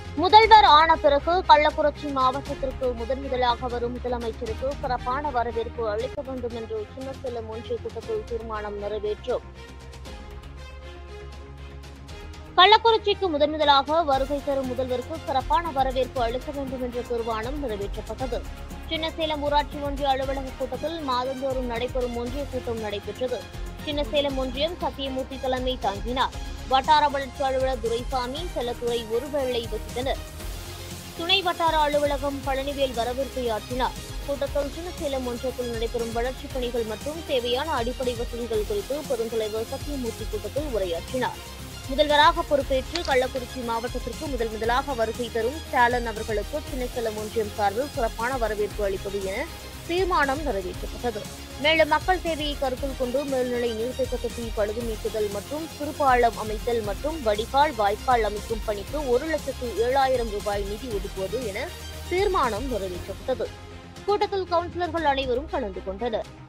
முதல்வர் ஆன பிறகு கள்ளக்குறிச்சி மாவட்டத்திற்கு முதன் முதலாக வரும் முதலமைச்சருக்கு சிறப்பான வரவேற்பு அளிக்க வேண்டும் என்று சின்னசேலம் ஒன்றிய கூட்டத்தில் தீர்மானம் நிறைவேற்றும் கள்ளக்குறிச்சிக்கு முதன் முதலாக வருகை தரும் முதல்வருக்கு சிறப்பான வரவேற்பு அளிக்க வேண்டும் என்ற தீர்மானம் நிறைவேற்றப்பட்டது சின்னசேலம் ஊராட்சி ஒன்றிய அலுவலக கூட்டத்தில் மாதந்தோறும் நடைபெறும் ஒன்றிய கூட்டம் நடைபெற்றது சின்னசேலம் ஒன்றியம் சத்தியமூர்த்தி தலைமை தாங்கினார் வட்டார வளர்ச்சி அலுவலர் துரைசாமி செல்லத்துறை ஒருவேளை வசித்தனர் துணை வட்டார அலுவலகம் பழனிவேல் வரவேற்பையாற்றினார் கூட்டத்தில் சின்னசேலம் ஒன்றியத்தில் நடைபெறும் வளர்ச்சிப் பணிகள் மற்றும் தேவையான அடிப்படை வசதிகள் குறித்து பெருந்தலைவர் சத்தியமூர்த்தி கூட்டத்தில் உரையாற்றினார் முதல்வராக பொறுப்பேற்று கள்ளக்குறிச்சி மாவட்டத்திற்கு முதல் முதலாக வருகை தரும் ஸ்டாலின் அவர்களுக்கு சின்னசேலம் ஒன்றியம் சார்பில் சிறப்பான வரவேற்பு அளிப்பது என தீர்மானம் நிறைவேற்றப்பட்டது மேலும் மக்கள் தேவையை கருத்தில் கொண்டு மேல்நிலை நீர்த்தேக்க தொட்டி பழுது நீக்குதல் மற்றும் சிறுபாலம் அமைத்தல் மற்றும் வடிகால் வாய்க்கால் அமைக்கும் பணிக்கு ஒரு லட்சத்து ஏழாயிரம் ரூபாய் நிதி ஒதுக்குவது என தீர்மானம் நிறைவேற்றப்பட்டது கூட்டத்தில் கவுன்சிலர்கள் அனைவரும் கலந்து கொண்டனர்